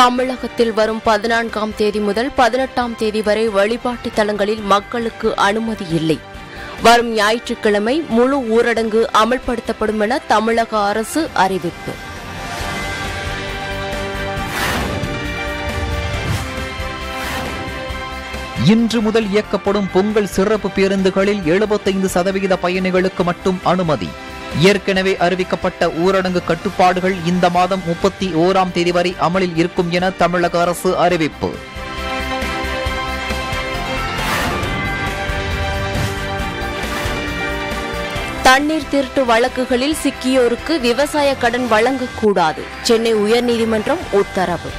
தமிழகத்தில் வரும் பதினான்காம் தேதி முதல் பதினெட்டாம் தேதி வரை வழிபாட்டு தலங்களில் மக்களுக்கு அனுமதி இல்லை வரும் ஞாயிற்றுக்கிழமை முழு ஊரடங்கு அமல்படுத்தப்படும் என தமிழக அரசு அறிவிப்பு இன்று முதல் இயக்கப்படும் பொங்கல் சிறப்பு பேருந்துகளில் 75% சதவிகித பயணிகளுக்கு மட்டும் அனுமதி ஏற்கனவே அறிவிக்கப்பட்ட ஊரடங்கு கட்டுப்பாடுகள் இந்த மாதம் முப்பத்தி ஓராம் தேதி வரை அமலில் இருக்கும் என தமிழக அரசு அறிவிப்பு தண்ணீர் திருட்டு வழக்குகளில் சிக்கியோருக்கு விவசாய கடன் வழங்கக்கூடாது சென்னை உயர்நீதிமன்றம் உத்தரவு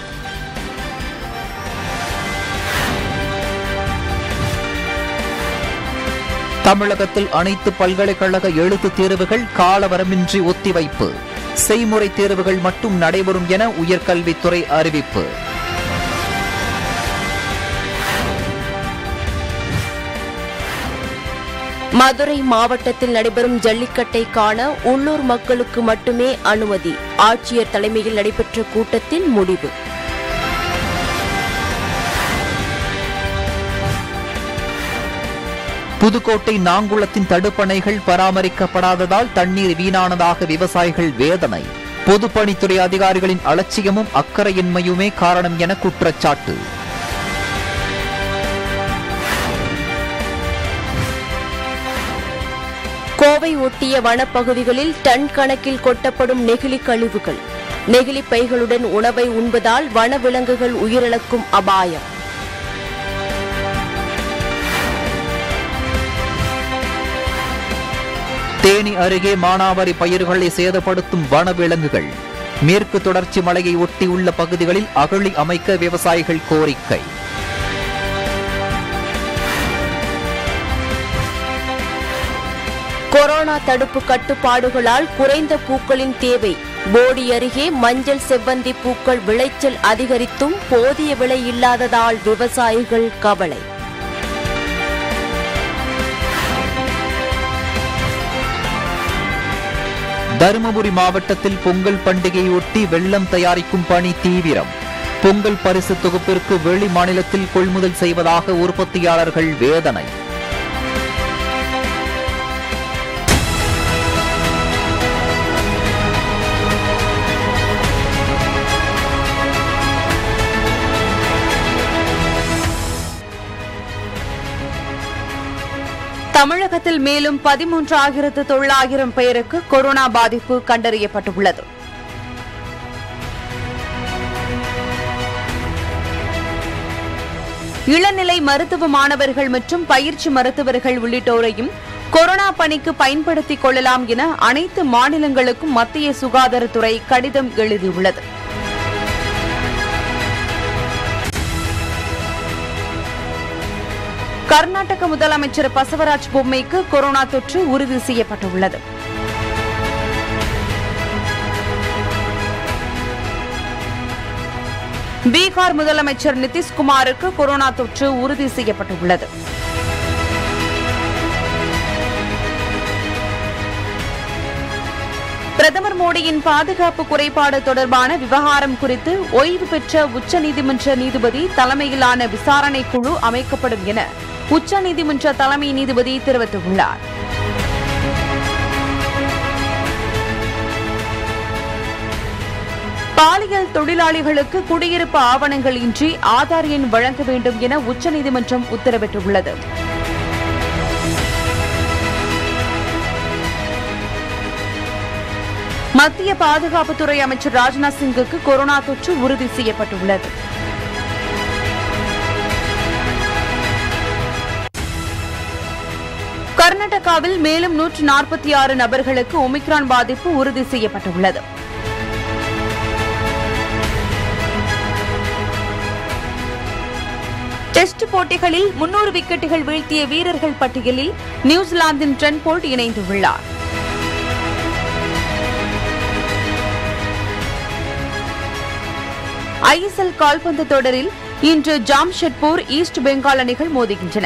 தமிழகத்தில் அனைத்து பல்கலைக்கழக எழுத்துத் தேர்வுகள் காலவரமின்றி ஒத்திவைப்பு செய்முறை தேர்வுகள் மட்டும் நடைபெறும் என உயர்கல்வித்துறை அறிவிப்பு மதுரை மாவட்டத்தில் நடைபெறும் ஜல்லிக்கட்டை காண உள்ளூர் மக்களுக்கு மட்டுமே அனுமதி ஆட்சியர் தலைமையில் நடைபெற்ற கூட்டத்தில் முடிவு புதுக்கோட்டை நாங்குளத்தின் தடுப்பணைகள் பராமரிக்கப்படாததால் தண்ணீர் வீணானதாக விவசாயிகள் வேதனை பொதுப்பணித்துறை அதிகாரிகளின் அலட்சியமும் அக்கறையின்மையுமே காரணம் என குற்றச்சாட்டு கோவை ஒட்டிய வனப்பகுதிகளில் டன் கணக்கில் கொட்டப்படும் நெகிழி கழிவுகள் நெகிழி பைகளுடன் உணவை உண்பதால் வனவிலங்குகள் உயிரிழக்கும் அபாயம் தேனி அருகே மானாவாரி பயிர்களை சேதப்படுத்தும் வனவிலங்குகள் மேற்கு தொடர்ச்சி மலையை ஒட்டியுள்ள பகுதிகளில் அகழி அமைக்க விவசாயிகள் கோரிக்கை கொரோனா தடுப்பு கட்டுப்பாடுகளால் குறைந்த பூக்களின் தேவை போடி அருகே மஞ்சள் செவ்வந்தி பூக்கள் விளைச்சல் அதிகரித்தும் போதிய விலை இல்லாததால் விவசாயிகள் கவலை தருமபுரி மாவட்டத்தில் பொங்கல் பண்டிகையொட்டி வெள்ளம் தயாரிக்கும் பணி தீவிரம் பொங்கல் பரிசு தொகுப்பிற்கு வெளி மாநிலத்தில் கொள்முதல் செய்வதாக உற்பத்தியாளர்கள் வேதனை தமிழகத்தில் மேலும் பதிமூன்றாயிரத்து தொள்ளாயிரம் பேருக்கு கொரோனா பாதிப்பு கண்டறியப்பட்டுள்ளது இளநிலை மருத்துவ மாணவர்கள் மற்றும் பயிற்சி மருத்துவர்கள் உள்ளிட்டோரையும் கொரோனா பணிக்கு பயன்படுத்திக் கொள்ளலாம் என அனைத்து மாநிலங்களுக்கும் மத்திய சுகாதாரத்துறை கடிதம் எழுதியுள்ளது கர்நாடக முதலமைச்சர் பசவராஜ் பொம்மைக்கு கொரோனா தொற்று உறுதி செய்யப்பட்டுள்ளது பீகார் முதலமைச்சர் நிதிஷ்குமாருக்கு கொரோனா தொற்று உறுதி செய்யப்பட்டுள்ளது பிரதமர் மோடியின் பாதுகாப்பு குறைபாடு தொடர்பான விவகாரம் குறித்து ஓய்வு பெற்ற உச்சநீதிமன்ற நீதிபதி தலைமையிலான விசாரணை குழு அமைக்கப்படும் என உச்சநீதிமன்ற தலைமை நீதிபதி தெரிவித்துள்ளார் பாலியல் தொழிலாளிகளுக்கு குடியிருப்பு ஆவணங்கள் இன்றி ஆதார் எண் வழங்க வேண்டும் என உச்சநீதிமன்றம் உத்தரவிட்டுள்ளது மத்திய பாதுகாப்புத்துறை அமைச்சர் ராஜ்நாத் சிங்குக்கு கொரோனா தொற்று உறுதி செய்யப்பட்டுள்ளது கர்நாடகாவில் மேலும் நூற்று நாற்பத்தி ஆறு நபர்களுக்கு ஒமிக்ரான் பாதிப்பு உறுதி செய்யப்பட்டுள்ளது டெஸ்ட் போட்டிகளில் முன்னூறு விக்கெட்டுகள் வீழ்த்திய வீரர்கள் பட்டியலில் நியூசிலாந்தின் ட்ரென் போல்ட் இணைந்துள்ளார் ஐஎஸ்எல் கால்பந்து தொடரில் இன்று ஜாம்ஷெட்பூர் ஈஸ்ட் பெங்கால் அணிகள் மோதுகின்றன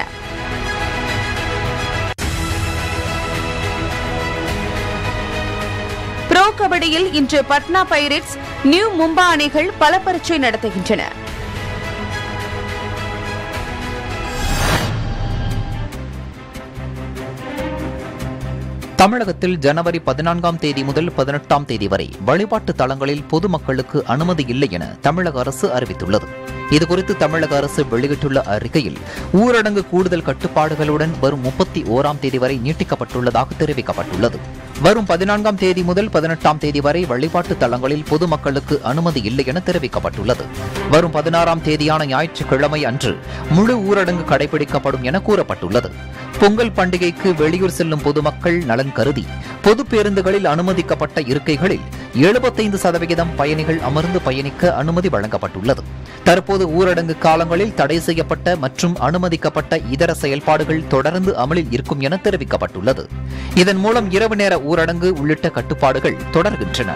ப்ரோ கபடியில் இன்று பட்னா பைரேட்ஸ் நியூ மும்பா அணிகள் பல பரீட்சை நடத்துகின்றன தமிழகத்தில் ஜனவரி பதினான்காம் தேதி முதல் பதினெட்டாம் தேதி வரை வழிபாட்டு தலங்களில் பொதுமக்களுக்கு அனுமதி இல்லை என தமிழக அரசு அறிவித்துள்ளது இதுகுறித்து தமிழக அரசு வெளியிட்டுள்ள அறிக்கையில் ஊரடங்கு கூடுதல் கட்டுப்பாடுகளுடன் வரும் முப்பத்தி ஓராம் தேதி வரை நீட்டிக்கப்பட்டுள்ளதாக தெரிவிக்கப்பட்டுள்ளது வரும் பதினான்காம் தேதி முதல் பதினெட்டாம் தேதி வரை வழிபாட்டு தலங்களில் பொதுமக்களுக்கு அனுமதி இல்லை என தெரிவிக்கப்பட்டுள்ளது வரும் பதினாறாம் தேதியான ஞாயிற்றுக்கிழமை அன்று முழு ஊரடங்கு கடைபிடிக்கப்படும் என கூறப்பட்டுள்ளது பொங்கல் பண்டிகைக்கு வெளியூர் செல்லும் பொதுமக்கள் நலன் கருதி பொது பேருந்துகளில் அனுமதிக்கப்பட்ட இருக்கைகளில் எழுபத்தைந்து சதவிகிதம் பயணிகள் அமர்ந்து பயணிக்க அனுமதி வழங்கப்பட்டுள்ளது தற்போது ஊரடங்கு காலங்களில் தடை செய்யப்பட்ட மற்றும் அனுமதிக்கப்பட்ட இதர செயல்பாடுகள் தொடர்ந்து அமலில் இருக்கும் என தெரிவிக்கப்பட்டுள்ளது இதன் மூலம் இரவு நேர ஊரடங்கு உள்ளிட்ட கட்டுப்பாடுகள் தொடர்கின்றன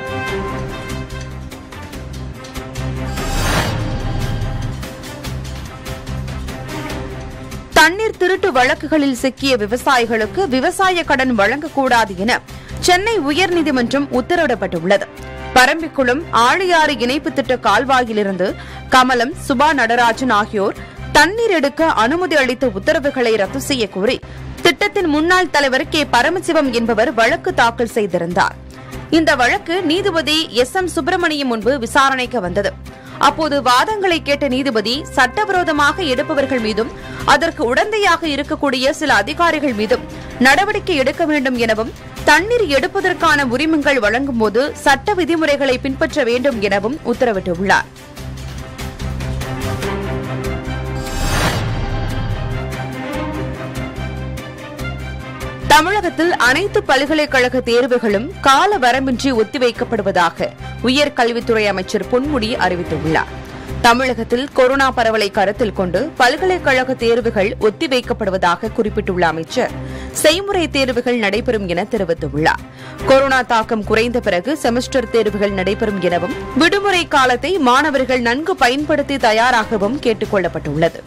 தண்ணீர் திருட்டு வழக்குகளில் சிக்கிய விவசாயிகளுக்கு விவசாய கடன் வழங்கக்கூடாது என சென்னை உயர்நீதிமன்றம் உத்தரவிடப்பட்டுள்ளது பரம்பிக்குளம் ஆழியாறு இணைப்பு திட்ட கால்வாயிலிருந்து கமலம் சுபா நடராஜன் ஆகியோர் தண்ணீர் எடுக்க அனுமதி அளித்த உத்தரவுகளை ரத்து செய்ய கோரி திட்டத்தின் முன்னாள் தலைவர் கே பரமசிவம் என்பவர் வழக்கு தாக்கல் செய்திருந்தார் இந்த வழக்கு நீதிபதி எஸ் எம் சுப்பிரமணியம் முன்பு விசாரணைக்கு வந்தது அப்போது வாதங்களை கேட்ட நீதிபதி சட்டவிரோதமாக எடுப்பவர்கள் மீதும் அதற்கு உடந்தையாக இருக்கக்கூடிய சில அதிகாரிகள் மீதும் நடவடிக்கை எடுக்க வேண்டும் எனவும் தண்ணீர் எடுப்பதற்கான உரிமங்கள் வழங்கும்போது சட்ட விதிமுறைகளை பின்பற்ற வேண்டும் எனவும் உத்தரவிட்டுள்ளார் தமிழகத்தில் அனைத்து பல்கலைக்கழக தேர்வுகளும் கால வரம்பின்றி ஒத்திவைக்கப்படுவதாக உயர்கல்வித்துறை அமைச்சர் பொன்முடி அறிவித்துள்ளார் தமிழகத்தில் கொரோனா பரவலை கருத்தில் கொண்டு பல்கலைக்கழக தேர்வுகள் ஒத்திவைக்கப்படுவதாக குறிப்பிட்டுள்ள அமைச்சர் செய்முறை தேர்வுகள் நடைபெறும் என தெரிவித்துள்ளார் கொரோனா தாக்கம் குறைந்த பிறகு செமஸ்டர் தேர்வுகள் நடைபெறும் எனவும் விடுமுறை காலத்தை மாணவர்கள் நன்கு பயன்படுத்தி தயாராகவும் கேட்டுக் கொள்ளப்பட்டுள்ளது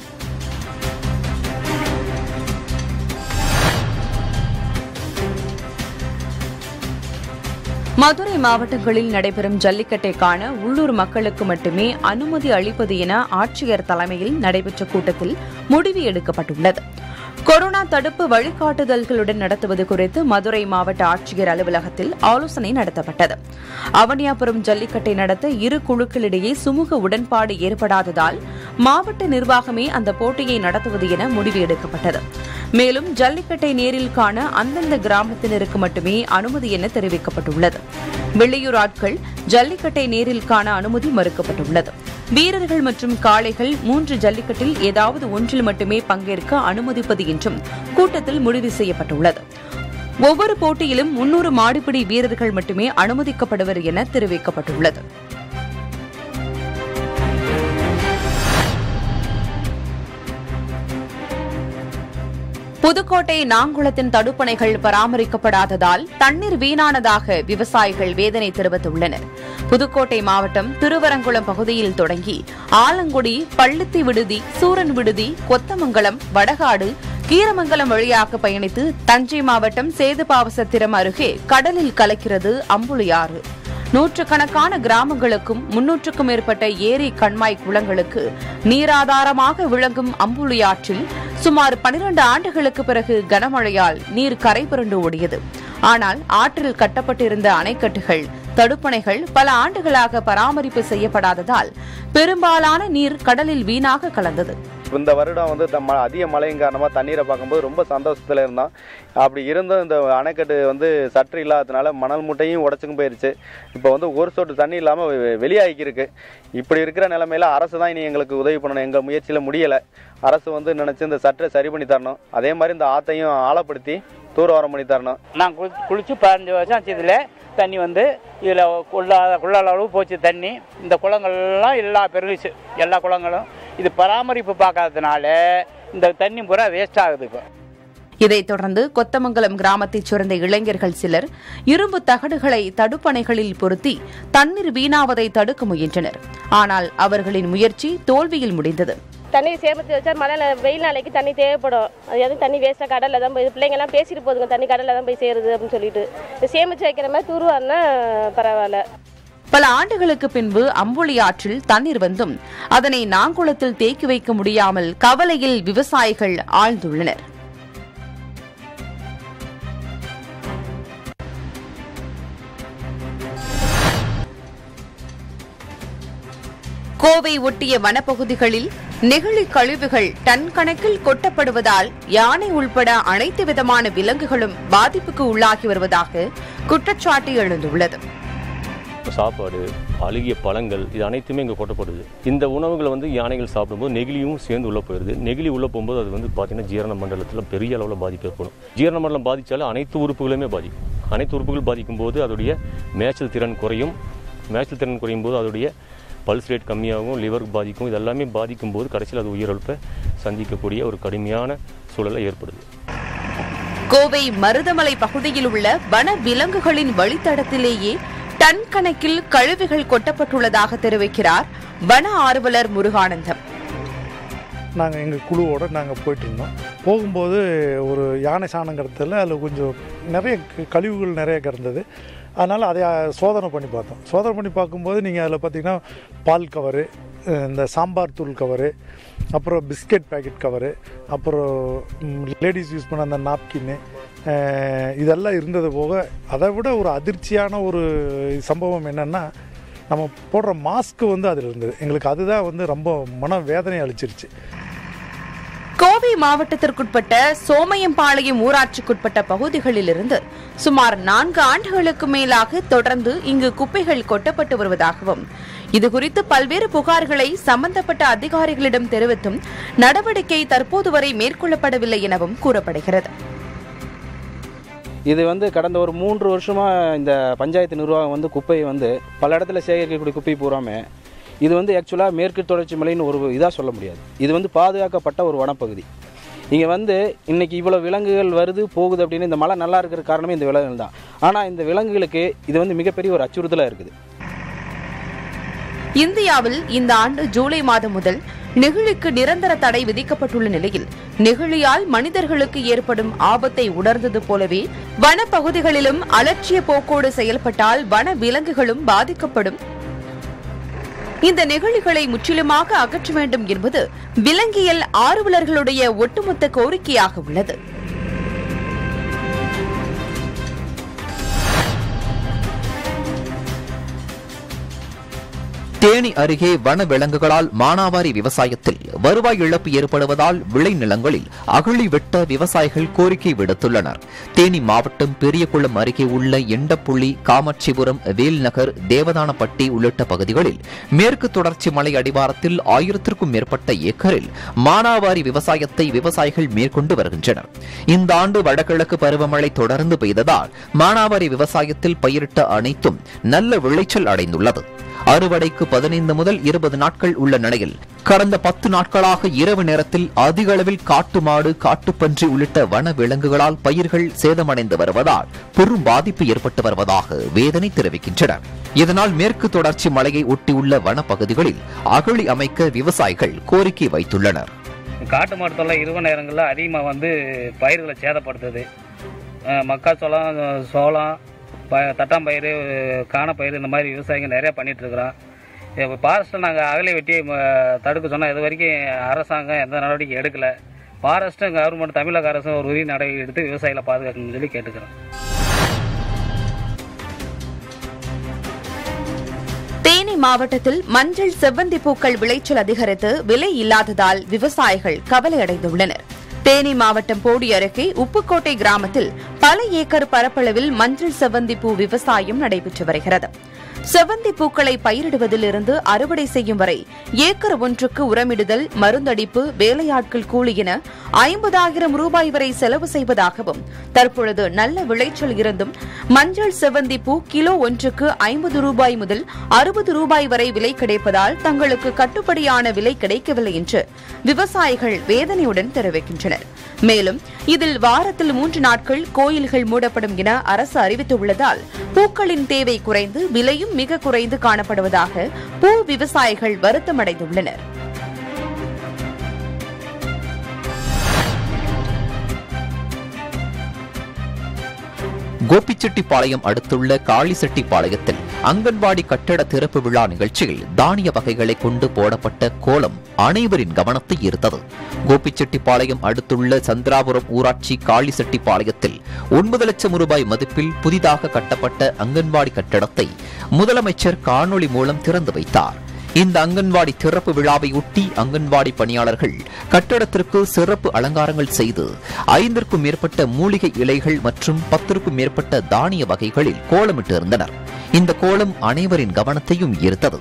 மதுரை மாவட்டங்களில் நடைபெறும் ஜல்லிக்கட்டை காண உள்ளூர் மக்களுக்கு மட்டுமே அனுமதி அளிப்பது என ஆட்சியர் தலைமையில் நடைபெற்ற கூட்டத்தில் முடிவு எடுக்கப்பட்டுள்ளது கொரோனா தடுப்பு வழிகாட்டுதல்களுடன் நடத்துவது குறித்து மதுரை மாவட்ட ஆட்சியர் அலுவலகத்தில் ஆலோசனை நடத்தப்பட்டது அவனியாபுரம் ஜல்லிக்கட்டை நடத்த இரு குழுக்களிடையே சுமூக உடன்பாடு ஏற்படாததால் மாவட்ட நிர்வாகமே அந்த போட்டியை நடத்துவது என முடிவு எடுக்கப்பட்டது மேலும் ஜல்லிக்கட்டை நேரில் காண அந்தந்த கிராமத்தினருக்கு மட்டுமே அனுமதி என தெரிவிக்கப்பட்டுள்ளது வெள்ளையூர் ஆட்கள் ஜல்லிக்கட்டை நேரில் காண அனுமதி மறுக்கப்பட்டுள்ளது வீரர்கள் மற்றும் காளைகள் மூன்று ஜல்லிக்கட்டில் ஏதாவது ஒன்றில் மட்டுமே பங்கேற்க அனுமதிப்பது என்றும் கூட்டத்தில் முடிவு செய்யப்பட்டுள்ளது ஒவ்வொரு போட்டியிலும் முன்னூறு மாடுபிடி வீரர்கள் மட்டுமே அனுமதிக்கப்படுவர் என தெரிவிக்கப்பட்டுள்ளது புதுக்கோட்டை நாங்குளத்தின் தடுப்பணைகள் பராமரிக்கப்படாததால் தண்ணீர் வீணானதாக விவசாயிகள் வேதனை தெரிவித்துள்ளனர் புதுக்கோட்டை மாவட்டம் திருவரங்குளம் பகுதியில் தொடங்கி ஆலங்குடி பள்ளித்தி விடுதி சூரன் விடுதி கொத்தமங்கலம் வடகாடு கீரமங்கலம் வழியாக பயணித்து தஞ்சை மாவட்டம் சேதுபாவசத்திரம் அருகே கடலில் கலக்கிறது அம்புலியாறு நூற்றுக்கணக்கான கிராமங்களுக்கும் முன்னூற்றுக்கும் மேற்பட்ட ஏரி கண்மாய் குளங்களுக்கு நீராதாரமாக விளங்கும் அம்புலியாற்றில் சுமார் 12 ஆண்டுகளுக்கு பிறகு கனமழையால் நீர் கரை புரண்டு ஓடியது ஆனால் ஆற்றில் கட்டப்பட்டிருந்த அணைக்கட்டுகள் தடுப்பணைகள் பல ஆண்டுகளாக பராமரிப்பு செய்யப்படாததால் பெரும்பாலான நீர் கடலில் வீணாக கலந்தது இந்த வருடம் வந்து த- ம- அதிக மழையின் காரணமாக தண்ணீரை பார்க்கும்போது ரொம்ப சந்தோஷத்தில் இருந்தோம் அப்படி இருந்தும் இந்த அணைக்கட்டு வந்து சற்று இல்லாததுனால மணல் மூட்டையும் உடச்சுக்கும் போயிருச்சு இப்போ வந்து ஒரு சொட்டு தண்ணி இல்லாமல் வெளியாகிருக்கு இப்படி இருக்கிற நிலமையில அரசு தான் இனி எங்களுக்கு உதவி பண்ணணும் எங்கள் முயற்சியில் முடியலை அரசு வந்து நினச்சி இந்த சற்றை சரி பண்ணி தரணும் அதே மாதிரி இந்த ஆத்தையும் ஆழப்படுத்தி தூர்வாரம் பண்ணி தரணும் நான் குளி குளித்து பதினஞ்சு வருஷம் ஆச்சு இதில் தண்ணி வந்து இதில் கொள்ளாத கொள்ளாத அளவு போச்சு தண்ணி இந்த குளங்கள்லாம் எல்லாம் பெருகுச்சு எல்லா குளங்களும் இது பராமரிப்பு பார்க்காததுனால இந்த தண்ணி பூரா வேஸ்ட் ஆகுது இப்போ இதைத் தொடர்ந்து கொத்தமங்கலம் கிராமத்தைச் சேர்ந்த இளைஞர்கள் சிலர் இரும்பு தகடுகளை தடுப்பணைகளில் பொருத்தி தண்ணீர் வீணாவதை தடுக்க முயன்றனர் ஆனால் அவர்களின் முயற்சி தோல்வியில் முடிந்தது தண்ணி சேமித்து வச்சா மழை நா- வெயில் நாளைக்கு தண்ணி தேவைப்படும் அது எதுவும் தண்ணி வேஸ்ட்டாக கடலில் தான் போய் பிள்ளைங்கெல்லாம் பேசிட்டு போதுங்க தண்ணி கடலில் தான் போய் சேருது அப்படின்னு சொல்லிட்டு இது சேமித்து வைக்கிற மாதிரி துருவாருன்னா பரவாயில்ல பல ஆண்டுகளுக்கு பின்பு அம்புலி ஆற்றில் தண்ணீர் வந்தும் அதனை நாங்குளத்தில் தேக்கி வைக்க முடியாமல் கவலையில் விவசாயிகள் ஆழ்ந்துள்ளனர் கோவை ஒட்டிய வனப்பகுதிகளில் நெகிழி கழிவுகள் டன் கணக்கில் கொட்டப்படுவதால் யானை உள்பட அனைத்து விதமான விலங்குகளும் பாதிப்புக்கு உள்ளாகி வருவதாக குற்றச்சாட்டு எழுந்துள்ளது சாப்பாடு அழுகிய பழங்கள் இது அனைத்துமே இங்கே கொட்டப்படுது இந்த உணவுகளை வந்து யானைகள் சாப்பிடும்போது நெகிழியும் சேர்ந்து உள்ளே போயிடுது நெகிழி உள்ளே போகும்போது அது வந்து பார்த்திங்கன்னா ஜீரண மண்டலத்தில் பெரிய அளவில் பாதிப்பு ஏற்படும் ஜீரண மண்டலம் பாதித்தாலும் அனைத்து உறுப்புகளுமே பாதிக்கும் அனைத்து உறுப்புகள் பாதிக்கும் போது அதோடைய மேய்ச்சல் திறன் குறையும் மேய்ச்சல் திறன் குறையும் போது அதோடைய பல்ஸ் ரேட் கம்மியாகும் லிவர் பாதிக்கும் இது எல்லாமே பாதிக்கும் போது கடைசியில் அது உயிரிழப்பை சந்திக்கக்கூடிய ஒரு கடுமையான சூழலை ஏற்படுது கோவை மருதமலை பகுதியில் உள்ள வன விலங்குகளின் வழித்தடத்திலேயே டன் கணக்கில் கழிவுகள் கொட்டப்பட்டுள்ளதாக தெரிவிக்கிறார் வன ஆர்வலர் முருகானந்தம் நாங்கள் எங்கள் குழுவோட நாங்கள் போயிட்டு இருந்தோம் போகும்போது ஒரு யானை சாணம் கிடத்தல அதில் கொஞ்சம் நிறைய க- கழிவுகள் நிறைய கிடந்தது அதனால் அதை அஹ், சோதனை பண்ணி பார்த்தோம் சோதனை பண்ணி பார்க்கும்போது நீங்கள் அதில் பார்த்தீங்கன்னா பால் கவரு அஹ், இந்த சாம்பார் தூள் கவரு அப்புறம் பிஸ்கெட் பேக்கெட் கவரு அப்புறம் லேடிஸ் யூஸ் பண்ண அந்த நாப்கின்னு இதெல்லாம் இருந்தது போக அதை விட ஒரு அதிர்ச்சியான ஒரு சம்பவம் என்னென்னா நம்ம போடுற மாஸ்க் வந்து அதில் இருந்தது எங்களுக்கு அதுதான் வந்து ரொம்ப மன வேதனை அளிச்சிருச்சு கோவை மாவட்டத்திற்குட்பட்ட சோமயம்பாளையம் ஊராட்சிக்குட்பட்ட பகுதிகளிலிருந்து சுமார் நான்கு ஆண்டுகளுக்கு மேலாக தொடர்ந்து இங்கு குப்பைகள் கொட்டப்பட்டு வருவதாகவும் இதுகுறித்து பல்வேறு புகார்களை சம்பந்தப்பட்ட அதிகாரிகளிடம் தெரிவித்தும் நடவடிக்கை தற்போது வரை மேற்கொள்ளப்படவில்லை எனவும் கூறப்படுகிறது இது வந்து கடந்த ஒரு மூன்று வருஷமாக இந்த பஞ்சாயத்து நிர்வாகம் வந்து குப்பையை வந்து பல இடத்துல சேகரிக்கக்கூடிய குப்பை பூராமே இது வந்து ஆக்சுவலாக மேற்கு தொடர்ச்சி மலைன்னு ஒரு இதாக சொல்ல முடியாது இது வந்து பாதுகாக்கப்பட்ட ஒரு வனப்பகுதி இங்கே வந்து இன்னைக்கு இவ்வளோ விலங்குகள் வருது போகுது அப்படின்னு இந்த மலை நல்லா இருக்கிற காரணமே இந்த விலங்குகள் தான் ஆனால் இந்த விலங்குகளுக்கு இது வந்து மிகப்பெரிய ஒரு அச்சுறுத்தலாக இருக்குது இந்தியாவில் இந்த ஆண்டு ஜூலை மாதம் முதல் நெகிழிக்கு நிரந்தர தடை விதிக்கப்பட்டுள்ள நிலையில் நெகிழியால் மனிதர்களுக்கு ஏற்படும் ஆபத்தை உணர்ந்தது போலவே வனப்பகுதிகளிலும் அலட்சிய போக்கோடு செயல்பட்டால் வன விலங்குகளும் பாதிக்கப்படும் இந்த நெகிழிகளை முற்றிலுமாக அகற்ற வேண்டும் என்பது விலங்கியல் ஆர்வலர்களுடைய ஒட்டுமொத்த கோரிக்கையாக உள்ளது தேனி அருகே வன விலங்குகளால் மானாவாரி விவசாயத்தில் வருவாய் இழப்பு ஏற்படுவதால் விளைநிலங்களில் அகழி வெட்ட விவசாயிகள் கோரிக்கை விடுத்துள்ளனர் தேனி மாவட்டம் பெரியகுளம் அருகே உள்ள எண்டப்புள்ளி காமாட்சிபுரம் வேல்நகர் தேவதானப்பட்டி உள்ளிட்ட பகுதிகளில் மேற்கு தொடர்ச்சி மலை அடிவாரத்தில் ஆயிரத்திற்கும் மேற்பட்ட ஏக்கரில் மானாவாரி விவசாயத்தை விவசாயிகள் மேற்கொண்டு வருகின்றனர் இந்த ஆண்டு வடகிழக்கு பருவமழை தொடர்ந்து பெய்ததால் மானாவாரி விவசாயத்தில் பயிரிட்ட அனைத்தும் நல்ல விளைச்சல் அடைந்துள்ளது அறுவடைக்கு பதினைந்து முதல் இருபது நாட்கள் உள்ள நிலையில் கடந்த பத்து நாட்களாக இரவு நேரத்தில் அதிக அளவில் காட்டு மாடு காட்டுப்பன்றி உள்ளிட்ட வன விலங்குகளால் பயிர்கள் சேதமடைந்து வருவதால் பெரும் பாதிப்பு ஏற்பட்டு வருவதாக வேதனை தெரிவிக்கின்றனர் இதனால் மேற்கு தொடர்ச்சி மலையை ஒட்டியுள்ள வனப்பகுதிகளில் அகழி அமைக்க விவசாயிகள் கோரிக்கை வைத்துள்ளனர் காட்டு மாடு தொல்லை இரவு நேரங்களில் அதிகமாக வந்து பயிர்களை சேதப்படுத்துது அஹ் மக்காச்சோளம் சோளம் ப தட்டாம்பயிறு காணப்பயிறு இந்த மாதிரி விவசாயிங்க நிறையா பண்ணிட்டு இருக்கிறோம் இப்போ ஃபாரஸ்ட்டில் நாங்கள் அகலை வெட்டி ம, தடுக்க சொன்னால் இது வரைக்கும் அரசாங்கம் எந்த நடவடிக்கை எடுக்கலை ஃபாரஸ்ட்டும் கவர்மெண்ட் தமிழக அரசும் ஒரு உரிய நடவடிக்கை எடுத்து விவசாயிகளை பாதுகாக்கணும்னு சொல்லி கேட்டுக்கிறோம் தேனி மாவட்டத்தில் மஞ்சள் செவ்வந்தி பூக்கள் விளைச்சல் அதிகரித்து விலை இல்லாததால் விவசாயிகள் கவலையடைந்துள்ளனர் தேனி மாவட்டம் போடி அருகே உப்புக்கோட்டை கிராமத்தில் பல ஏக்கர் பரப்பளவில் மஞ்சள் செவ்வந்தி பூ விவசாயம் நடைபெற்று வருகிறது செவ்வந்தி பூக்களை பயிரிடுவதிலிருந்து அறுவடை செய்யும் வரை ஏக்கர் ஒன்றுக்கு உரமிடுதல் மருந்தடிப்பு வேலையாட்கள் கூலி என ஐம்பதாயிரம் ரூபாய் வரை செலவு செய்வதாகவும் தற்பொழுது நல்ல விளைச்சல் இருந்தும் மஞ்சள் செவ்வந்தி பூ கிலோ ஒன்றுக்கு ஐம்பது ரூபாய் முதல் அறுபது ரூபாய் வரை விலை கிடைப்பதால் தங்களுக்கு கட்டுப்படியான விலை கிடைக்கவில்லை என்று விவசாயிகள் வேதனையுடன் தெரிவிக்கின்றனர் மேலும் இதில் வாரத்தில் மூன்று நாட்கள் கோயில்கள் மூடப்படும் என அரசு அறிவித்துள்ளதால் பூக்களின் தேவை குறைந்து விலையும் மிக குறைந்து காணப்படுவதாக பூ விவசாயிகள் வருத்தமடைந்துள்ளனர் கோபிச்செட்டிப்பாளையம் அடுத்துள்ள காளிசெட்டிப்பாளையத்தில் அங்கன்வாடி கட்டட திறப்பு விழா நிகழ்ச்சியில் தானிய வகைகளை கொண்டு போடப்பட்ட கோலம் அனைவரின் கவனத்தை ஈர்த்தது கோபிச்செட்டிப்பாளையம் அடுத்துள்ள சந்திராபுரம் ஊராட்சி காளிசெட்டிப்பாளையத்தில் ஒன்பது லட்சம் ரூபாய் மதிப்பில் புதிதாக கட்டப்பட்ட அங்கன்வாடி கட்டடத்தை முதலமைச்சர் காணொளி மூலம் திறந்து வைத்தார் இந்த அங்கன்வாடி திறப்பு விழாவையொட்டி அங்கன்வாடி பணியாளர்கள் கட்டடத்திற்கு சிறப்பு அலங்காரங்கள் செய்து ஐந்திற்கும் மேற்பட்ட மூலிகை இலைகள் மற்றும் பத்திற்கும் மேற்பட்ட தானிய வகைகளில் கோலமிட்டு இருந்தனர் இந்த கோலம் அனைவரின் கவனத்தையும் ஈர்த்தது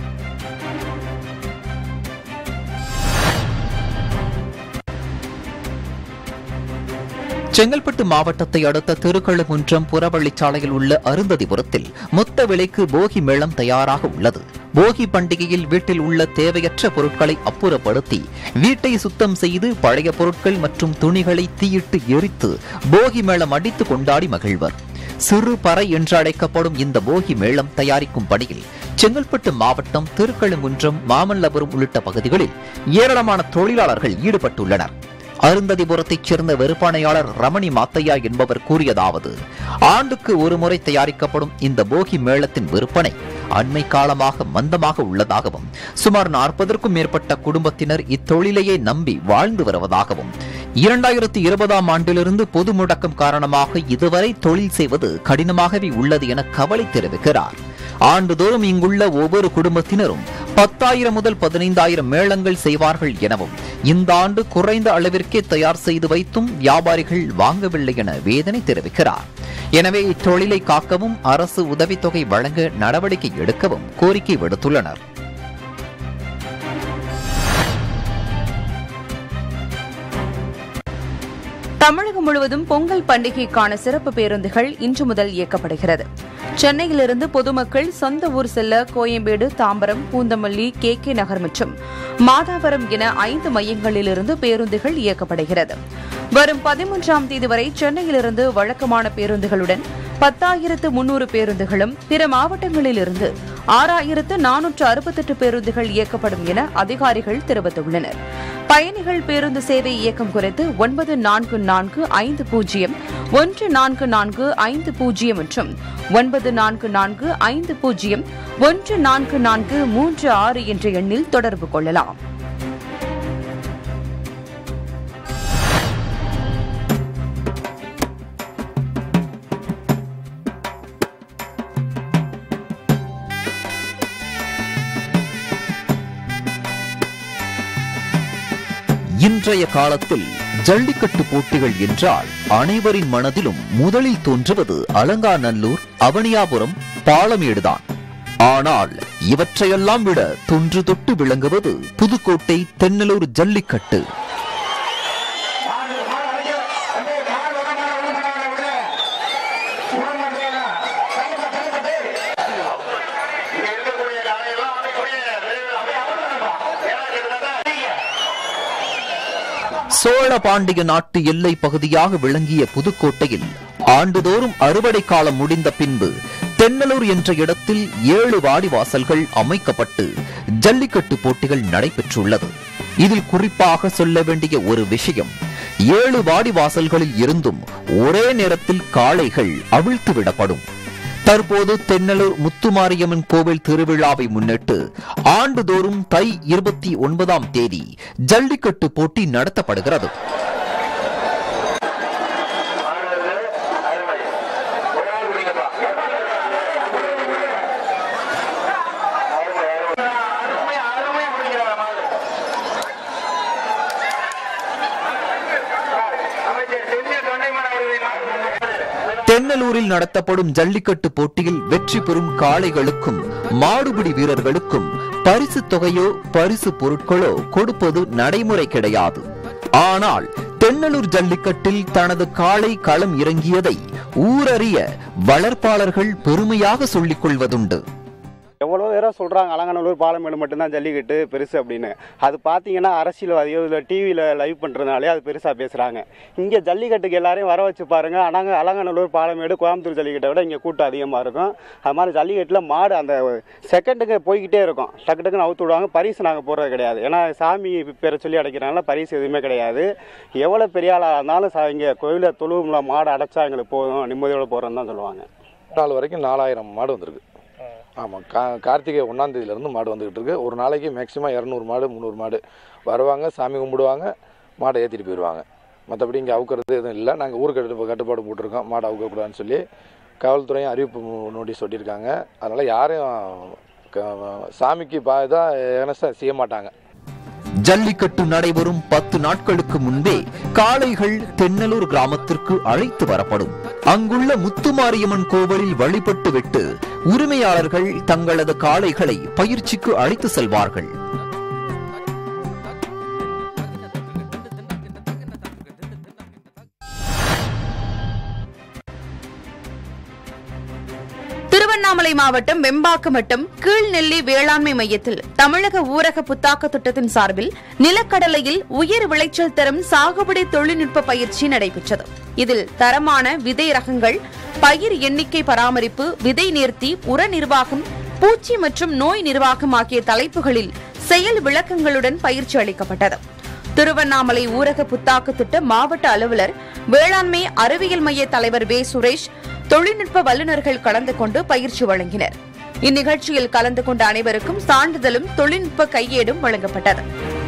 செங்கல்பட்டு மாவட்டத்தை அடுத்த திருக்கழுகுன்றம் புறவழிச்சாலையில் உள்ள அருந்ததிபுரத்தில் மொத்த விலைக்கு போகி மேளம் தயாராக உள்ளது போகி பண்டிகையில் வீட்டில் உள்ள தேவையற்ற பொருட்களை அப்புறப்படுத்தி வீட்டை சுத்தம் செய்து பழைய பொருட்கள் மற்றும் துணிகளை தீயிட்டு எரித்து போகி மேளம் அடித்து கொண்டாடி மகிழ்வர் சிறு பறை என்று அழைக்கப்படும் இந்த போகி மேளம் தயாரிக்கும் பணியில் செங்கல்பட்டு மாவட்டம் திருக்கழுங்குன்றம் மாமல்லபுரம் உள்ளிட்ட பகுதிகளில் ஏராளமான தொழிலாளர்கள் ஈடுபட்டுள்ளனர் அருந்ததிபுரத்தைச் சேர்ந்த விற்பனையாளர் ரமணி மாத்தையா என்பவர் கூறியதாவது ஆண்டுக்கு ஒரு முறை தயாரிக்கப்படும் இந்த போகி மேளத்தின் விற்பனை அண்மை காலமாக மந்தமாக உள்ளதாகவும் சுமார் நாற்பதற்கும் மேற்பட்ட குடும்பத்தினர் இத்தொழிலையே நம்பி வாழ்ந்து வருவதாகவும் இரண்டாயிரத்தி இருபதாம் ஆண்டிலிருந்து பொது முடக்கம் காரணமாக இதுவரை தொழில் செய்வது கடினமாகவே உள்ளது என கவலை தெரிவிக்கிறார் ஆண்டுதோறும் இங்குள்ள ஒவ்வொரு குடும்பத்தினரும் பத்தாயிரம் முதல் பதினைந்தாயிரம் மேளங்கள் செய்வார்கள் எனவும் இந்த ஆண்டு குறைந்த அளவிற்கே தயார் செய்து வைத்தும் வியாபாரிகள் வாங்கவில்லை என வேதனை தெரிவிக்கிறார் எனவே இத்தொழிலை காக்கவும் அரசு உதவித்தொகை வழங்க நடவடிக்கை எடுக்கவும் கோரிக்கை விடுத்துள்ளனர் தமிழகம் முழுவதும் பொங்கல் பண்டிகைக்கான சிறப்பு பேருந்துகள் இன்று முதல் இயக்கப்படுகிறது சென்னையிலிருந்து பொதுமக்கள் சொந்த ஊர் செல்ல கோயம்பேடு தாம்பரம் பூந்தமல்லி கே கே நகர் மற்றும் மாதாவரம் என ஐந்து மையங்களிலிருந்து பேருந்துகள் இயக்கப்படுகிறது வரும் பதிமூன்றாம் தேதி வரை சென்னையிலிருந்து வழக்கமான பேருந்துகளுடன் பத்தாயிரத்து முன்னூறு பேருந்துகளும் பிற மாவட்டங்களிலிருந்து ஆறாயிரத்து நானூற்று அறுபத்தெட்டு பேருந்துகள் இயக்கப்படும் என அதிகாரிகள் தெரிவித்துள்ளனர் பயணிகள் பேருந்து சேவை இயக்கம் குறித்து ஒன்பது நான்கு நான்கு ஐந்து பூஜ்ஜியம் ஒன்று நான்கு நான்கு ஐந்து பூஜ்ஜியம் மற்றும் ஒன்பது நான்கு நான்கு ஐந்து பூஜ்ஜியம் ஒன்று நான்கு நான்கு மூன்று ஆறு என்ற எண்ணில் தொடர்பு கொள்ளலாம் இன்றைய காலத்தில் ஜல்லிக்கட்டு போட்டிகள் என்றால் அனைவரின் மனதிலும் முதலில் தோன்றுவது அலங்காநல்லூர் அவனியாபுரம் பாலமேடுதான் ஆனால் இவற்றையெல்லாம் விட தொன்று தொட்டு விளங்குவது புதுக்கோட்டை தென்னலூர் ஜல்லிக்கட்டு சோழ பாண்டிய நாட்டு எல்லை பகுதியாக விளங்கிய புதுக்கோட்டையில் ஆண்டுதோறும் அறுவடை காலம் முடிந்த பின்பு தென்னலூர் என்ற இடத்தில் ஏழு வாடிவாசல்கள் அமைக்கப்பட்டு ஜல்லிக்கட்டு போட்டிகள் நடைபெற்றுள்ளது இதில் குறிப்பாக சொல்ல வேண்டிய ஒரு விஷயம் ஏழு வாடிவாசல்களில் இருந்தும் ஒரே நேரத்தில் காளைகள் அவிழ்த்து விடப்படும் தற்போது தென்னலூர் முத்துமாரியம்மன் கோவில் திருவிழாவை முன்னிட்டு ஆண்டுதோறும் தை இருபத்தி ஒன்பதாம் தேதி ஜல்லிக்கட்டு போட்டி நடத்தப்படுகிறது தென்னலூரில் நடத்தப்படும் ஜல்லிக்கட்டு போட்டியில் வெற்றி பெறும் காளைகளுக்கும் மாடுபிடி வீரர்களுக்கும் பரிசு தொகையோ பரிசு பொருட்களோ கொடுப்பது நடைமுறை கிடையாது ஆனால் தென்னலூர் ஜல்லிக்கட்டில் தனது காளை களம் இறங்கியதை ஊரறிய வளர்ப்பாளர்கள் பெருமையாக சொல்லிக் கொள்வதுண்டு எவ்வளோ பேர் தடவை சொல்கிறாங்க அலங்காநல்லூர் பாலமேடு மட்டும்தான் ஜல்லிக்கட்டு பெருசு அப்படின்னு அது பார்த்தீங்கன்னா அரசியல்வாதியோ இல்லை டிவியில் லைவ் பண்ணுறதுனாலே அது பெருசாக பேசுகிறாங்க இங்கே ஜல்லிக்கட்டுக்கு எல்லாரையும் வர வச்சு பாருங்க அலங்க அலங்காநல்லூர் பாலமேடு கோயம்புத்தூர் ஜல்லிக்கட்டை விட இங்கே கூட்டம் அதிகமாக இருக்கும் அது மாதிரி ஜல்லிக்கட்டில் மாடு அந்த செகண்டுக்கு போய்கிட்டே இருக்கும் டக்கு டக்குன்னு அவுத்து விடுவாங்க பரிசு நாங்கள் போடுறது கிடையாது ஏன்னா சாமி பேரை சொல்லி அடைக்கிறனால பரிசு எதுவுமே கிடையாது எவ்வளோ பெரிய ஆளாக இருந்தாலும் சா இங்கே கோயிலில் தொழுவுல மாடு அடைச்சா எங்களுக்கு போதும் நிம்மதியோடு போகிறோன்னு தான் சொல்லுவாங்க நாள் வரைக்கும் நாலாயிரம் மாடு வந்திருக்கு ஆமாம் கா கார்த்திகை ஒன்றாந்தேதியிலேருந்து மாடு வந்துக்கிட்டு இருக்கு ஒரு நாளைக்கு மேக்ஸிமம் இரநூறு மாடு முந்நூறு மாடு வருவாங்க சாமி கும்பிடுவாங்க மாடை ஏற்றிட்டு போயிடுவாங்க மற்றபடி இங்கே அவுக்கிறது எதுவும் இல்லை நாங்கள் ஊருக்கு கட்டு கட்டுப்பாடு போட்டிருக்கோம் மாடை அவுக்கக்கூடாதுன்னு சொல்லி காவல்துறையும் அறிவிப்பு நோட்டீஸ் சொல்லியிருக்காங்க அதனால் யாரையும் க- சாமிக்கு பா இதாக ஏனஸ்டாக செய்ய மாட்டாங்க ஜல்லிக்கட்டு நடைபெறும் பத்து நாட்களுக்கு முன்பே காளைகள் தென்னலூர் கிராமத்திற்கு அழைத்து வரப்படும் அங்குள்ள முத்துமாரியம்மன் கோவிலில் வழிபட்டு விட்டு உரிமையாளர்கள் தங்களது காளைகளை பயிற்சிக்கு அழைத்து செல்வார்கள் திருவண்ணாமலை மாவட்டம் வெம்பாக்கம் வட்டம் கீழ்நெல்லி வேளாண்மை மையத்தில் தமிழக ஊரக புத்தாக்க திட்டத்தின் சார்பில் நிலக்கடலையில் உயர் விளைச்சல் தரும் சாகுபடி தொழில்நுட்ப பயிற்சி நடைபெற்றது இதில் தரமான விதை ரகங்கள் பயிர் எண்ணிக்கை பராமரிப்பு விதை நேர்த்தி உர நிர்வாகம் பூச்சி மற்றும் நோய் நிர்வாகம் ஆகிய தலைப்புகளில் செயல் விளக்கங்களுடன் பயிற்சி அளிக்கப்பட்டது திருவண்ணாமலை ஊரக புத்தாக்கு திட்ட மாவட்ட அலுவலர் வேளாண்மை அறிவியல் மைய தலைவர் வே சுரேஷ் தொழில்நுட்ப வல்லுநர்கள் கலந்து கொண்டு பயிற்சி வழங்கினர் இந்நிகழ்ச்சியில் கலந்து கொண்ட அனைவருக்கும் சான்றிதழும் தொழில்நுட்ப கையேடும் வழங்கப்பட்டது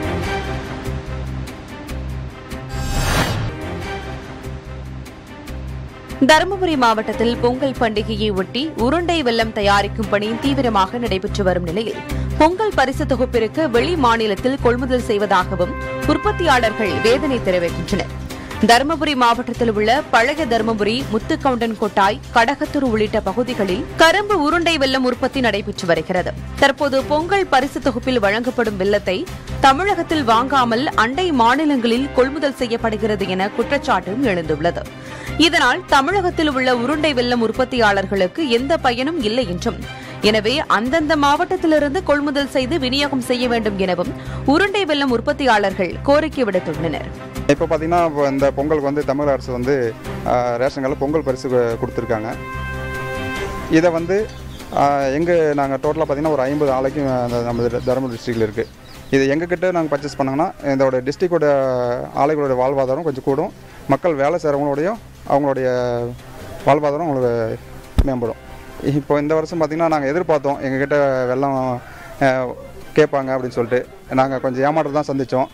தருமபுரி மாவட்டத்தில் பொங்கல் பண்டிகையை ஒட்டி உருண்டை வெல்லம் தயாரிக்கும் பணி தீவிரமாக நடைபெற்று வரும் நிலையில் பொங்கல் பரிசு தொகுப்பிற்கு வெளி மாநிலத்தில் கொள்முதல் செய்வதாகவும் உற்பத்தியாளர்கள் வேதனை தெரிவிக்கின்றனர் தருமபுரி மாவட்டத்தில் உள்ள பழைய தருமபுரி முத்துக்கவுண்டன் கொட்டாய் கடகத்தூர் உள்ளிட்ட பகுதிகளில் கரும்பு உருண்டை வெல்லம் உற்பத்தி நடைபெற்று வருகிறது தற்போது பொங்கல் பரிசு தொகுப்பில் வழங்கப்படும் வெல்லத்தை தமிழகத்தில் வாங்காமல் அண்டை மாநிலங்களில் கொள்முதல் செய்யப்படுகிறது என குற்றச்சாட்டும் எழுந்துள்ளது இதனால் தமிழகத்தில் உள்ள உருண்டை வெல்லம் உற்பத்தியாளர்களுக்கு எந்த பயனும் இல்லை என்றும் எனவே அந்தந்த மாவட்டத்திலிருந்து கொள்முதல் செய்து விநியோகம் செய்ய வேண்டும் எனவும் உருண்டை வெல்லம் உற்பத்தியாளர்கள் கோரிக்கை விடுத்துள்ளனர் இப்போ பார்த்தீங்கன்னா இப்போ இந்த பொங்கலுக்கு வந்து தமிழக அரசு வந்து ஆஹ், ரேஷன் கார்டில் பொங்கல் பரிசு கு- கொடுத்துருக்காங்க இதை வந்து எங்கே நாங்கள் டோட்டலாக பார்த்தீங்கன்னா ஒரு ஐம்பது ஆலைக்கு அந்த நம்ம த- தருமபுரி டிஸ்ட்ரிக்டில் இருக்குது இது எங்ககிட்ட நாங்கள் பர்ச்சேஸ் பண்ணோங்கன்னா இதோட டிஸ்ட்ரிக்டோட ஆலைகளோட வாழ்வாதாரம் கொஞ்சம் கூடும் மக்கள் வேலை செய்கிறவங்களோடையும் அவங்களுடைய வாழ்வாதாரம் அவங்களுக்கு மேம்படும் இப்போ இந்த வருஷம் பார்த்திங்கன்னா நாங்கள் எதிர்பார்த்தோம் எங்ககிட்ட வெள்ளம் ஆஹ், கேட்பாங்க அப்படின்னு சொல்லிட்டு நாங்கள் கொஞ்சம் ஏமாற்றம் தான் சந்தித்தோம்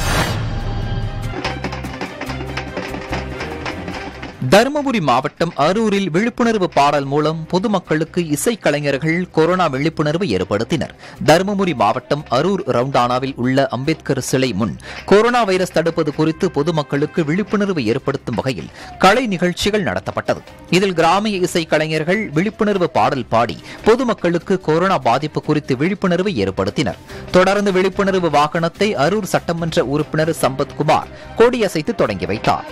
தருமபுரி மாவட்டம் அரூரில் விழிப்புணர்வு பாடல் மூலம் பொதுமக்களுக்கு இசைக்கலைஞர்கள் கொரோனா விழிப்புணர்வு ஏற்படுத்தினர் தருமபுரி மாவட்டம் அரூர் ரவுண்டானாவில் உள்ள அம்பேத்கர் சிலை முன் கொரோனா வைரஸ் தடுப்பது குறித்து பொதுமக்களுக்கு விழிப்புணர்வு ஏற்படுத்தும் வகையில் கலை நிகழ்ச்சிகள் நடத்தப்பட்டது இதில் கிராமிய இசைக்கலைஞர்கள் விழிப்புணர்வு பாடல் பாடி பொதுமக்களுக்கு கொரோனா பாதிப்பு குறித்து விழிப்புணர்வு ஏற்படுத்தினர் தொடர்ந்து விழிப்புணர்வு வாகனத்தை அரூர் சட்டமன்ற உறுப்பினர் சம்பத்குமார் கொடியசைத்து தொடங்கி வைத்தார்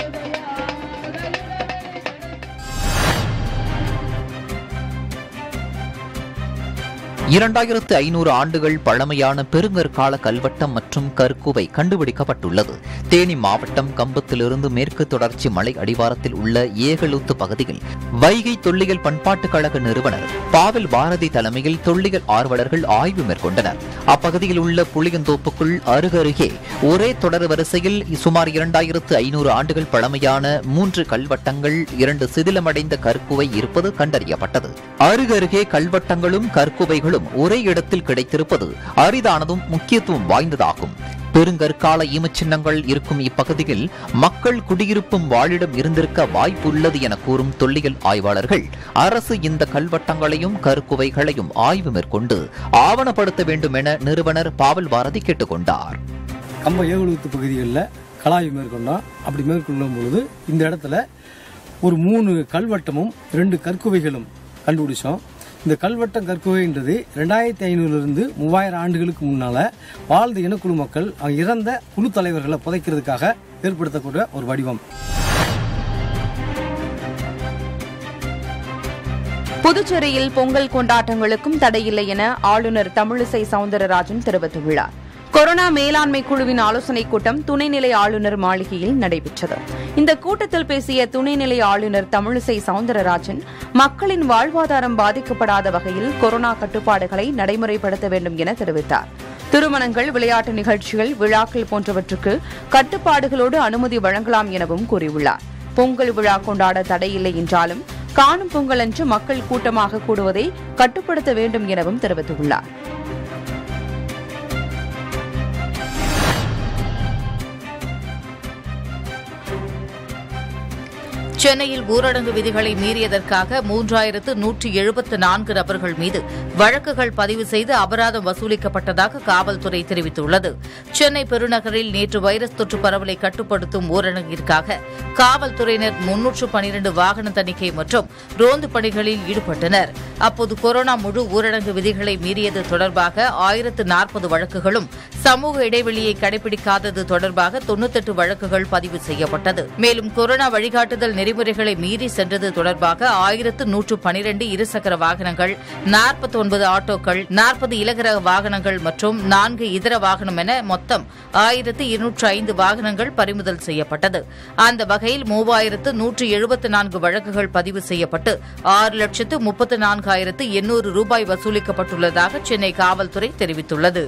இரண்டாயிரத்து ஐநூறு ஆண்டுகள் பழமையான பெருங்கற்கால கல்வட்டம் மற்றும் கற்குவை கண்டுபிடிக்கப்பட்டுள்ளது தேனி மாவட்டம் கம்பத்திலிருந்து மேற்கு தொடர்ச்சி மலை அடிவாரத்தில் உள்ள ஏகலூத்து பகுதியில் வைகை தொல்லியல் பண்பாட்டுக் கழக நிறுவனர் பாவில் பாரதி தலைமையில் தொல்லியல் ஆர்வலர்கள் ஆய்வு மேற்கொண்டனர் அப்பகுதியில் உள்ள புளியந்தோப்புக்குள் அருகருகே ஒரே தொடர் வரிசையில் சுமார் இரண்டாயிரத்து ஐநூறு ஆண்டுகள் பழமையான மூன்று கல்வட்டங்கள் இரண்டு சிதிலமடைந்த கற்குவை இருப்பது கண்டறியப்பட்டது அருகருகே கல்வட்டங்களும் கற்குவைகளும் ஒரே இடத்தில் கிடைத்திருப்பது அரிதானதும் முக்கியத்துவம் வாய்ந்ததாகும் பெருங்கற்கால ஈமச்சின்னங்கள் இருக்கும் இப்பகுதியில் மக்கள் குடியிருப்பும் வாழிடம் இருந்திருக்க வாய்ப்புள்ளது என கூறும் தொல்லியல் ஆய்வாளர்கள் அரசு இந்த கல்வட்டங்களையும் கற்குவைகளையும் ஆய்வு மேற்கொண்டு ஆவணப்படுத்த வேண்டும் என நிறுவனர் பாவல் பாரதி கேட்டுக்கொண்டார் கம்ப ஏகுழுத்து பகுதிகளில் கலாய்வு மேற்கொண்டோம் அப்படி மேற்கொள்ளும் பொழுது இந்த இடத்துல ஒரு மூணு கல்வட்டமும் ரெண்டு கற்குவைகளும் கண்டுபிடிச்சோம் இந்த கல்வட்டம் கற்குவைன்றது ரெண்டாயிரத்தி ஐநூறுலேருந்து மூவாயிரம் ஆண்டுகளுக்கு முன்னால் வாழ்ந்த இனக்குழு மக்கள் அவங்க இறந்த குழு தலைவர்களை புதைக்கிறதுக்காக ஏற்படுத்தக்கூடிய ஒரு வடிவம் புதுச்சேரியில் பொங்கல் கொண்டாட்டங்களுக்கும் தடையில்லை என ஆளுநர் தமிழிசை சவுந்தரராஜன் தெரிவித்துள்ளார் கொரோனா மேலாண்மை குழுவின் ஆலோசனைக் கூட்டம் துணைநிலை ஆளுநர் மாளிகையில் நடைபெற்றது இந்த கூட்டத்தில் பேசிய துணைநிலை ஆளுநர் தமிழிசை சவுந்தரராஜன் மக்களின் வாழ்வாதாரம் பாதிக்கப்படாத வகையில் கொரோனா கட்டுப்பாடுகளை நடைமுறைப்படுத்த வேண்டும் என தெரிவித்தார் திருமணங்கள் விளையாட்டு நிகழ்ச்சிகள் விழாக்கள் போன்றவற்றுக்கு கட்டுப்பாடுகளோடு அனுமதி வழங்கலாம் எனவும் கூறியுள்ளார் பொங்கல் விழா கொண்டாட தடையில்லை என்றாலும் காணும் பொங்கல் அன்று மக்கள் கூட்டமாக கூடுவதை கட்டுப்படுத்த வேண்டும் எனவும் தெரிவித்துள்ளார் சென்னையில் ஊரடங்கு விதிகளை மீறியதற்காக மூன்றாயிரத்து நூற்றி எழுபத்து நான்கு நபர்கள் மீது வழக்குகள் பதிவு செய்து அபராதம் வசூலிக்கப்பட்டதாக காவல்துறை தெரிவித்துள்ளது சென்னை பெருநகரில் நேற்று வைரஸ் தொற்று பரவலை கட்டுப்படுத்தும் ஊரடங்கிற்காக காவல்துறையினர் முன்னூற்று பனிரண்டு வாகன தணிக்கை மற்றும் ரோந்து பணிகளில் ஈடுபட்டனர் அப்போது கொரோனா முழு ஊரடங்கு விதிகளை மீறியது தொடர்பாக ஆயிரத்து நாற்பது வழக்குகளும் சமூக இடைவெளியை கடைபிடிக்காதது தொடர்பாக தொன்னூத்தெட்டு வழக்குகள் பதிவு செய்யப்பட்டது மேலும் கொரோனா வழிகாட்டுதல் நெறிமுறைகளை மீறி சென்றது தொடர்பாக ஆயிரத்து நூற்று பனிரெண்டு இருசக்கர வாகனங்கள் நாற்பத்தி ஒன்பது ஆட்டோக்கள் நாற்பது இலகர வாகனங்கள் மற்றும் நான்கு இதர வாகனம் என மொத்தம் ஆயிரத்து இருநூற்று ஐந்து வாகனங்கள் பறிமுதல் செய்யப்பட்டது அந்த வகையில் மூவாயிரத்து நூற்று எழுபத்து நான்கு வழக்குகள் பதிவு செய்யப்பட்டு ஆறு லட்சத்து முப்பத்து நான்காயிரத்து எண்ணூறு ரூபாய் வசூலிக்கப்பட்டுள்ளதாக சென்னை காவல்துறை தெரிவித்துள்ளது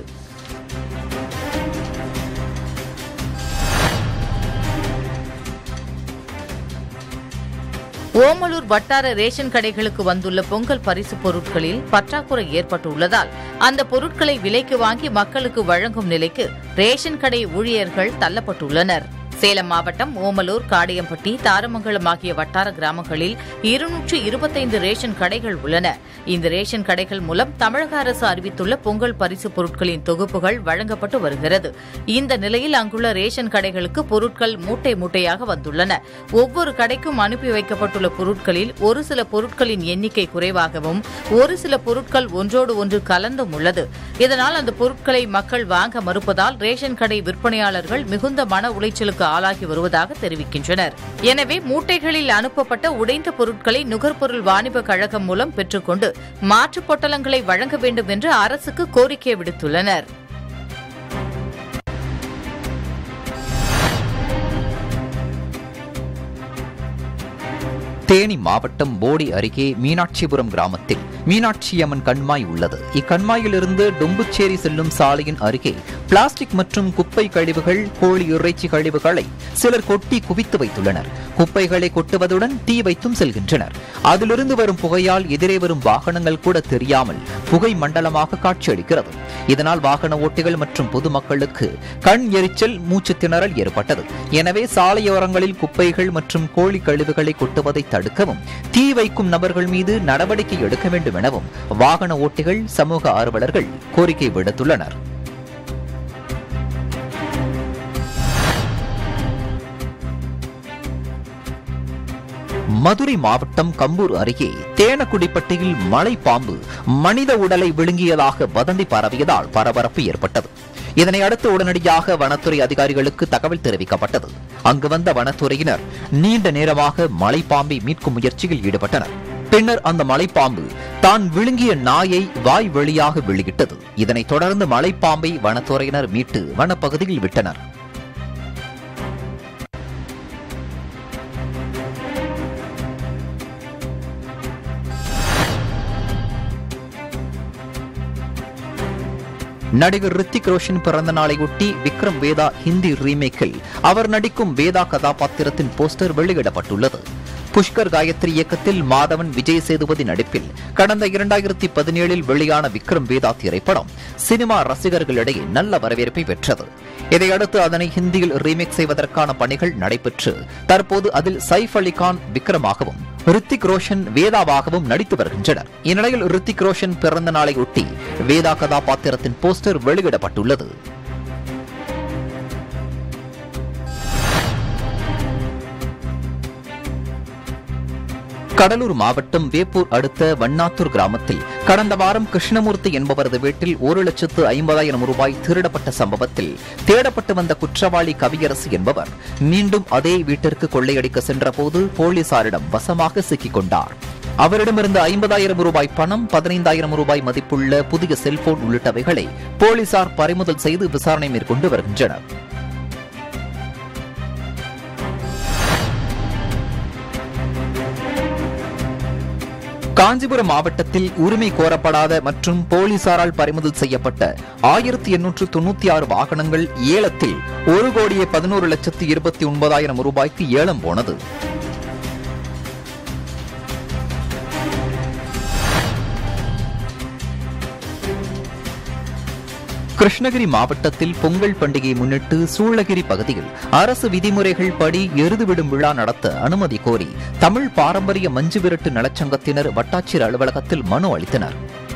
ஓமலூர் வட்டார ரேஷன் கடைகளுக்கு வந்துள்ள பொங்கல் பரிசு பொருட்களில் பற்றாக்குறை ஏற்பட்டுள்ளதால் அந்த பொருட்களை விலைக்கு வாங்கி மக்களுக்கு வழங்கும் நிலைக்கு ரேஷன் கடை ஊழியர்கள் தள்ளப்பட்டுள்ளனர் சேலம் மாவட்டம் ஓமலூர் காடியம்பட்டி தாரமங்கலம் ஆகிய வட்டார கிராமங்களில் இருநூற்று இருபத்தைந்து ரேஷன் கடைகள் உள்ளன இந்த ரேஷன் கடைகள் மூலம் தமிழக அரசு அறிவித்துள்ள பொங்கல் பரிசு பொருட்களின் தொகுப்புகள் வழங்கப்பட்டு வருகிறது இந்த நிலையில் அங்குள்ள ரேஷன் கடைகளுக்கு பொருட்கள் மூட்டை மூட்டையாக வந்துள்ளன ஒவ்வொரு கடைக்கும் அனுப்பி வைக்கப்பட்டுள்ள பொருட்களில் ஒரு சில பொருட்களின் எண்ணிக்கை குறைவாகவும் ஒரு சில பொருட்கள் ஒன்றோடு ஒன்று கலந்தும் உள்ளது இதனால் அந்த பொருட்களை மக்கள் வாங்க மறுப்பதால் ரேஷன் கடை விற்பனையாளர்கள் மிகுந்த மன உளைச்சலுக்கு ஆளாகி வருவதாக தெரிவிக்கின்றனர் எனவே மூட்டைகளில் அனுப்பப்பட்ட உடைந்த பொருட்களை நுகர்பொருள் வாணிப கழகம் மூலம் பெற்றுக்கொண்டு மாற்றுப் பொட்டலங்களை வழங்க வேண்டும் என்று அரசுக்கு கோரிக்கை விடுத்துள்ளனர் தேனி மாவட்டம் போடி அருகே மீனாட்சிபுரம் கிராமத்தில் மீனாட்சியம்மன் கண்மாய் உள்ளது இக்கண்மாயிலிருந்து டொம்புச்சேரி செல்லும் சாலையின் அருகே பிளாஸ்டிக் மற்றும் குப்பை கழிவுகள் கோழி இறைச்சி கழிவுகளை சிலர் கொட்டி குவித்து வைத்துள்ளனர் குப்பைகளை கொட்டுவதுடன் தீ வைத்தும் செல்கின்றனர் அதிலிருந்து வரும் புகையால் எதிரே வரும் வாகனங்கள் கூட தெரியாமல் புகை மண்டலமாக காட்சியளிக்கிறது இதனால் வாகன ஓட்டிகள் மற்றும் பொதுமக்களுக்கு கண் எரிச்சல் மூச்சு திணறல் ஏற்பட்டது எனவே சாலையோரங்களில் குப்பைகள் மற்றும் கோழி கழிவுகளை கொட்டுவதை தடுக்கவும் தீ வைக்கும் நபர்கள் மீது நடவடிக்கை எடுக்க வேண்டும் எனவும் வாகன ஓட்டிகள் சமூக ஆர்வலர்கள் கோரிக்கை விடுத்துள்ளனர் மதுரை மாவட்டம் கம்பூர் அருகே தேனக்குடிப்பட்டியில் மலை பாம்பு மனித உடலை விழுங்கியதாக வதந்தி பரவியதால் பரபரப்பு ஏற்பட்டது இதனை அடுத்து உடனடியாக வனத்துறை அதிகாரிகளுக்கு தகவல் தெரிவிக்கப்பட்டது அங்கு வந்த வனத்துறையினர் நீண்ட நேரமாக மலைப்பாம்பை மீட்கும் முயற்சியில் ஈடுபட்டனர் பின்னர் அந்த மலைப்பாம்பு தான் விழுங்கிய நாயை வாய் வழியாக வெளியிட்டது இதனைத் தொடர்ந்து மலைப்பாம்பை வனத்துறையினர் மீட்டு வனப்பகுதியில் விட்டனர் நடிகர் ரித்திக் ரோஷன் பிறந்த நாளையொட்டி விக்ரம் வேதா ஹிந்தி ரீமேக்கில் அவர் நடிக்கும் வேதா கதாபாத்திரத்தின் போஸ்டர் வெளியிடப்பட்டுள்ளது புஷ்கர் காயத்ரி இயக்கத்தில் மாதவன் விஜய் சேதுபதி நடிப்பில் கடந்த இரண்டாயிரத்தி பதினேழில் வெளியான விக்ரம் வேதா திரைப்படம் சினிமா ரசிகர்களிடையே நல்ல வரவேற்பை பெற்றது இதையடுத்து அதனை ஹிந்தியில் ரீமேக் செய்வதற்கான பணிகள் நடைபெற்று தற்போது அதில் சைஃப் அலி கான் விக்ரமாகவும் ரித்திக் ரோஷன் வேதாவாகவும் நடித்து வருகின்றனர் இந்நிலையில் ரித்திக் ரோஷன் பிறந்த நாளையொட்டி வேதா கதாபாத்திரத்தின் போஸ்டர் வெளியிடப்பட்டுள்ளது கடலூர் மாவட்டம் வேப்பூர் அடுத்த வண்ணாத்தூர் கிராமத்தில் கடந்த வாரம் கிருஷ்ணமூர்த்தி என்பவரது வீட்டில் ஒரு லட்சத்து ஐம்பதாயிரம் ரூபாய் திருடப்பட்ட சம்பவத்தில் தேடப்பட்டு வந்த குற்றவாளி கவியரசு என்பவர் மீண்டும் அதே வீட்டிற்கு கொள்ளையடிக்க சென்றபோது போலீசாரிடம் வசமாக சிக்கிக் கொண்டார் அவரிடமிருந்து ஐம்பதாயிரம் ரூபாய் பணம் பதினைந்தாயிரம் ரூபாய் மதிப்புள்ள புதிய செல்போன் உள்ளிட்டவைகளை போலீசார் பறிமுதல் செய்து விசாரணை மேற்கொண்டு வருகின்றனர் காஞ்சிபுரம் மாவட்டத்தில் உரிமை கோரப்படாத மற்றும் போலீசாரால் பறிமுதல் செய்யப்பட்ட ஆயிரத்தி எண்ணூற்று தொண்ணூத்தி ஆறு வாகனங்கள் ஏலத்தில் ஒரு கோடியே பதினோரு லட்சத்து இருபத்தி ஒன்பதாயிரம் ரூபாய்க்கு ஏலம் போனது கிருஷ்ணகிரி மாவட்டத்தில் பொங்கல் பண்டிகையை முன்னிட்டு சூளகிரி பகுதியில் அரசு விதிமுறைகள் படி எருதுவிடும் விழா நடத்த அனுமதி கோரி தமிழ் பாரம்பரிய மஞ்சு விரட்டு நலச்சங்கத்தினர் வட்டாட்சியர் அலுவலகத்தில் மனு அளித்தனர்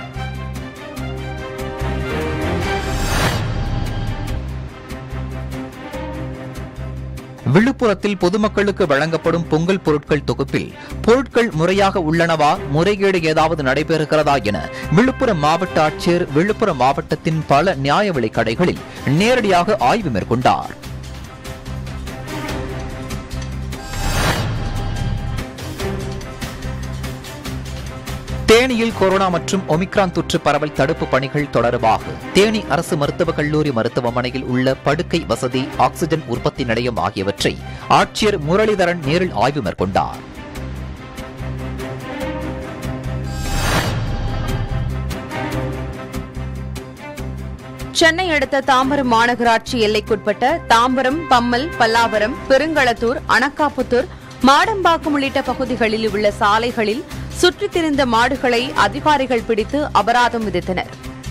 விழுப்புரத்தில் பொதுமக்களுக்கு வழங்கப்படும் பொங்கல் பொருட்கள் தொகுப்பில் பொருட்கள் முறையாக உள்ளனவா முறைகேடு ஏதாவது நடைபெறுகிறதா என விழுப்புரம் மாவட்ட ஆட்சியர் விழுப்புரம் மாவட்டத்தின் பல நியாய விலைக் கடைகளில் நேரடியாக ஆய்வு மேற்கொண்டார் தேனியில் கொரோனா மற்றும் ஒமிக்ரான் தொற்று பரவல் தடுப்பு பணிகள் தொடர்பாக தேனி அரசு மருத்துவக் கல்லூரி மருத்துவமனையில் உள்ள படுக்கை வசதி ஆக்ஸிஜன் உற்பத்தி நிலையம் ஆகியவற்றை ஆட்சியர் முரளிதரன் நேரில் ஆய்வு மேற்கொண்டார் சென்னை அடுத்த தாம்பரம் மாநகராட்சி எல்லைக்குட்பட்ட தாம்பரம் பம்மல் பல்லாவரம் பெருங்களத்தூர் அணக்காப்புத்தூர் மாடம்பாக்கம் உள்ளிட்ட பகுதிகளில் உள்ள சாலைகளில் சுற்றித் திரிந்த மாடுகளை அதிகாரிகள் பிடித்து அபராதம் விதித்தனர்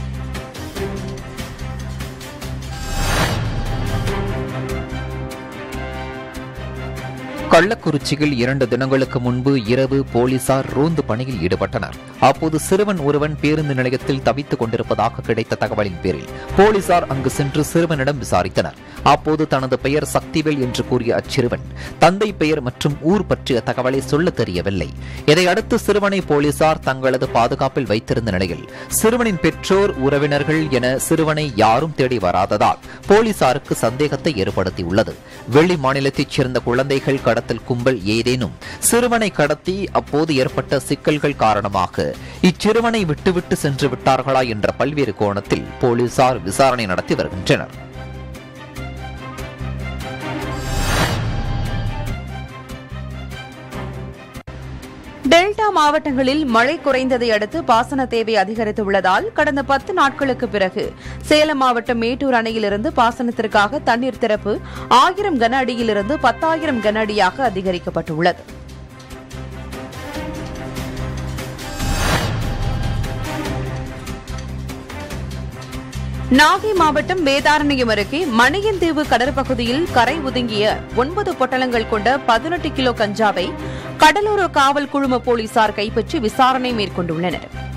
கள்ளக்குறிச்சியில் இரண்டு தினங்களுக்கு முன்பு இரவு போலீசார் ரோந்து பணியில் ஈடுபட்டனர் அப்போது சிறுவன் ஒருவன் பேருந்து நிலையத்தில் தவித்துக் கொண்டிருப்பதாக கிடைத்த தகவலின் பேரில் போலீசார் அங்கு சென்று சிறுவனிடம் விசாரித்தனர் அப்போது தனது பெயர் சக்திவேல் என்று கூறிய அச்சிறுவன் தந்தை பெயர் மற்றும் ஊர் பற்றிய தகவலை சொல்ல தெரியவில்லை இதையடுத்து சிறுவனை போலீசார் தங்களது பாதுகாப்பில் வைத்திருந்த நிலையில் சிறுவனின் பெற்றோர் உறவினர்கள் என சிறுவனை யாரும் தேடி வராததால் போலீசாருக்கு சந்தேகத்தை ஏற்படுத்தியுள்ளது வெளி மாநிலத்தைச் சேர்ந்த குழந்தைகள் கடத்தல் கும்பல் ஏதேனும் சிறுவனை கடத்தி அப்போது ஏற்பட்ட சிக்கல்கள் காரணமாக இச்சிறுவனை விட்டுவிட்டு சென்று விட்டார்களா என்ற பல்வேறு கோணத்தில் போலீசார் விசாரணை நடத்தி வருகின்றனர் டெல்டா மாவட்டங்களில் மழை குறைந்ததை அடுத்து பாசன தேவை அதிகரித்துள்ளதால் கடந்த பத்து நாட்களுக்கு பிறகு சேலம் மாவட்டம் மேட்டூர் அணையிலிருந்து பாசனத்திற்காக தண்ணீர் திறப்பு ஆயிரம் கன அடியிலிருந்து பத்தாயிரம் கன அடியாக அதிகரிக்கப்பட்டுள்ளது நாகை மாவட்டம் வேதாரண்யம் அருகே மணியந்தீவு கடற்பகுதியில் கரை ஒதுங்கிய ஒன்பது பொட்டலங்கள் கொண்ட பதினெட்டு கிலோ கஞ்சாவை கடலோர காவல் குழும போலீசார் கைப்பற்றி விசாரணை மேற்கொண்டுள்ளனர்